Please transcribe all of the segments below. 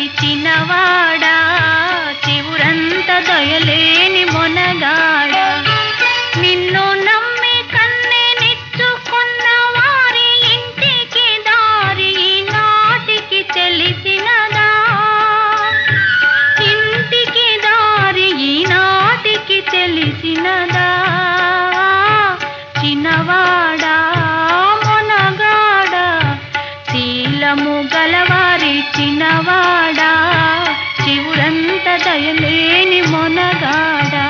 చిన్నవాడా చివురంత దయలేని మొనగాడ నిన్ను నమ్మి కన్నెనిచ్చుకున్న వారి ఇంటికి దారి ఈనాటికి తెలిసినదా ఇంటికి దారి ఈనాటికి తెలిసినదా చిన్నవాడా మొనగాడా శీలము గలవారి చిన్నవాడా చివురంత దయలేని మొనగాడా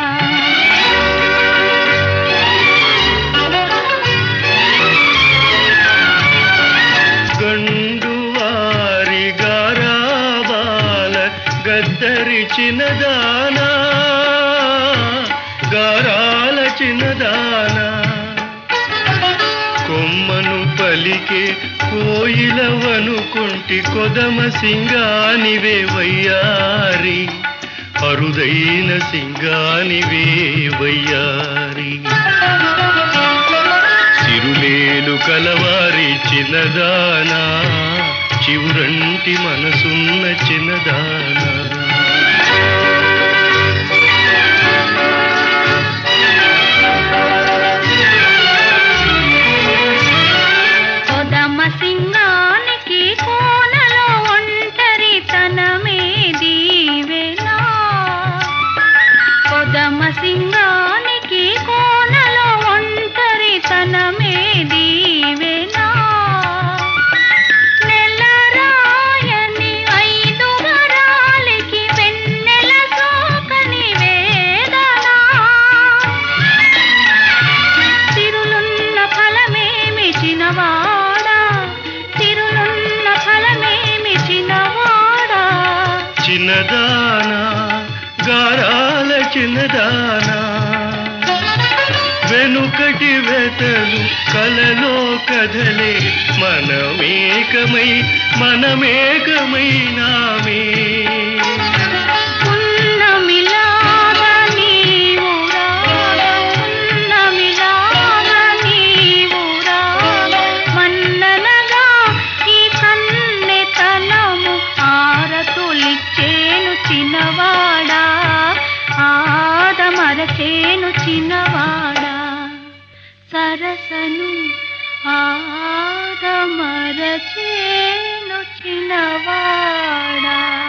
గండు వారి గారాబాల గద్దరి చిన్నదానా గారాల చిన్నదానా కొమ్మను పలికే కోయిలవనుకుంటి కొదమ సింగానివే వయ్యారి అరుదైన సింగానివే వయ్యారి సిరులేలు కలవారి చిన్నదానా చివురంటి మనసున్న చిన్నదానా కొదమ సింగానికి కోనలో ఒంటరి తనమే దీవెనా కొదమ సింగానికి కోనలో ఒంటరి తనమే దీవెనా నెలరాయని ఐదు వరాలకి వెన్నెల సోకని వేదనా తిరులున్న ఫలమేమి చినవాడా తిరులున్న ఫలమేమి చినవాడా చిన్నదానా గారాల చిన్నదానా వెనుకటి వెతలు కలలో కదలే మనమేకమై మనమేకమైనామే ఉన్నమిలాగా నీవు రాగా, ఉన్నమిలాగా నీవు రాగా, మన్ననగా ఈ కన్నెతనము ఆరతులిచ్చేను చిన్నవాడా ఆదమరచేను చిన్నవాడా సరసను ఆదమరచేను చిన్నవాడా